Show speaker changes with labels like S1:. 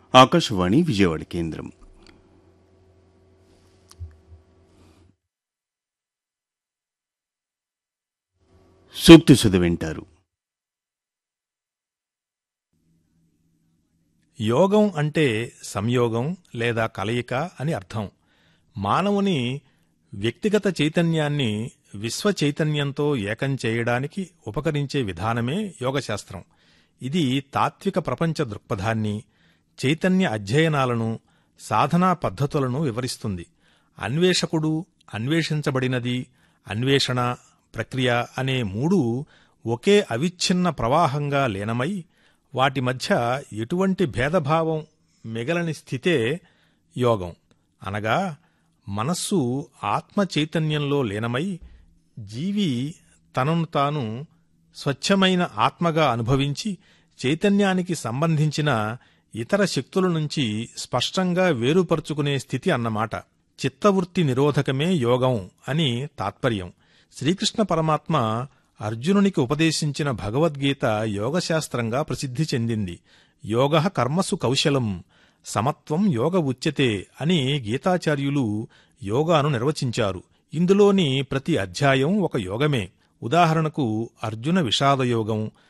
S1: ఆకాశవాణి విజయవాడ కేంద్రం సూక్తి సుధ వింటారు
S2: యోగం అంటే సంయోగం లేదా కలయిక అని అర్థం మానవుని వ్యక్తిగత చైతన్యాన్ని విశ్వ చైతన్యంతో ఏకం చేయడానికి ఉపకరించే విధానమే యోగశాస్త్రం ఇది తాత్విక ప్రపంచ దృక్పథాన్ని చైతన్య అధ్యయనాలను సాధనా పద్ధతులను వివరిస్తుంది అన్వేషకుడు అన్వేషించబడినది అన్వేషణ ప్రక్రియ అనే మూడు ఒకే అవిచ్ఛిన్న ప్రవాహంగా లీనమై వాటి మధ్య ఎటువంటి భేదభావం మిగలని స్థితే యోగం అనగా మనస్సు ఆత్మ చైతన్యంలో లీనమై జీవి తనను తాను స్వచ్ఛమైన ఆత్మగా అనుభవించి చైతన్యానికి సంబంధించిన ఇతర శక్తుల నుంచి స్పష్టంగా వేరుపరుచుకునే స్థితి అన్నమాట చిత్తవృత్తి నిరోధకమే యోగం అని తాత్పర్యం శ్రీకృష్ణ పరమాత్మ అర్జునునికి ఉపదేశించిన భగవద్గీత యోగశాస్త్రంగా ప్రసిద్ధి చెందింది యోగ కర్మసు కౌశలం సమత్వం యోగ ఉచ్యతే అని గీతాచార్యులు యోగాను నిర్వచించారు ఇందులోని ప్రతి అధ్యాయం ఒక యోగమే ఉదాహరణకు అర్జున విషాదయోగం